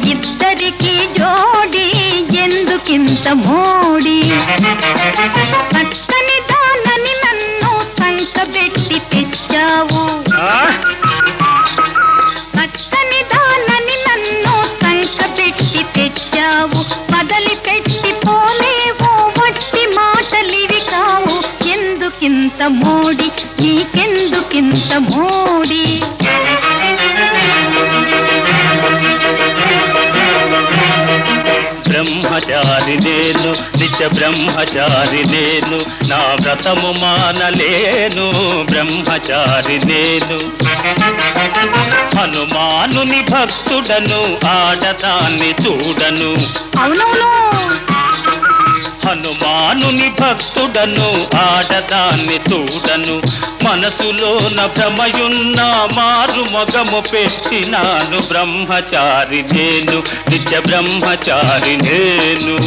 ఇద్దరికి జోడి ఎందుకింత మోడి చక్కని దానని నన్ను సంకబెట్టి తెచ్చావు చక్కని దానని నన్ను సంకబెట్టి తెచ్చావు వదలి పెట్టి పోలేవు వట్టి మాటలివి కావు ఎందుకింత మోడి నీకెందుకింత మోడి బ్రహ్మచారి నేను నిత్య బ్రహ్మచారి నేను నా వ్రతము మానలేను బ్రహ్మచారి నేను హనుమానుని భక్తుడను ఆడదాన్ని చూడను అవునవును హనుమానుని భక్తుడను ఆడదాన్ని చూడను మనసులోన భ్రమయున్న మారు మొగము పెట్టినాను బ్రహ్మచారి నేను నిత్య బ్రహ్మచారి నేను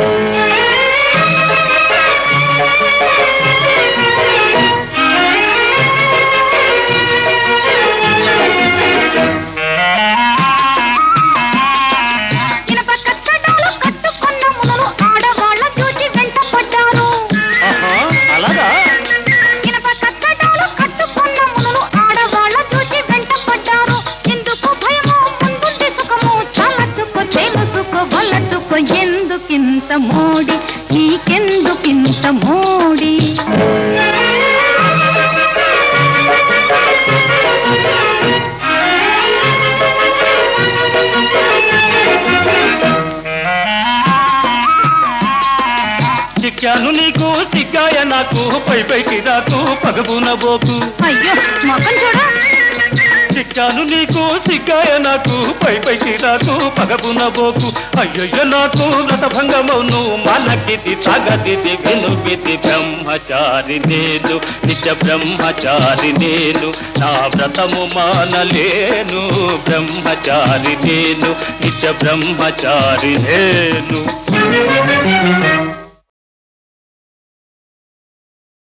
ఇనప కట్టడాలు కట్టుకున్న మునులు ఆడవాళ్ళ చూసి వెంటపడ్డారు ఆహా, అలాగా ఇనప కట్టడాలు కట్టుకున్న మునులు ఆడవాళ్ళ చూసి వెంటపడ్డారు ఎందుకు భయము ముందుంది సుఖము చాలచుకో తెలుసుకో వలచుకో ఎందుకింత మోడి నీకెందుకింత మోడి చిక్కాను నీకు సిగ్గాయ నాకు పై పైకి రాకు పగబున బోకు అయ్యో మొఖం చూడ చిక్కాను నీకు సిగ్గాయ నాకు పై పైకి రాకు పగబున బోకు అయ్యయ్య నాకు వ్రతభంగమౌను మనకిది తగదిది వెనుకిది బ్రహ్మచారి నేను నిత్య బ్రహ్మచారి నేను నా వ్రతము మానలేను బ్రహ్మచారి నేను నిత్య బ్రహ్మచారి నేను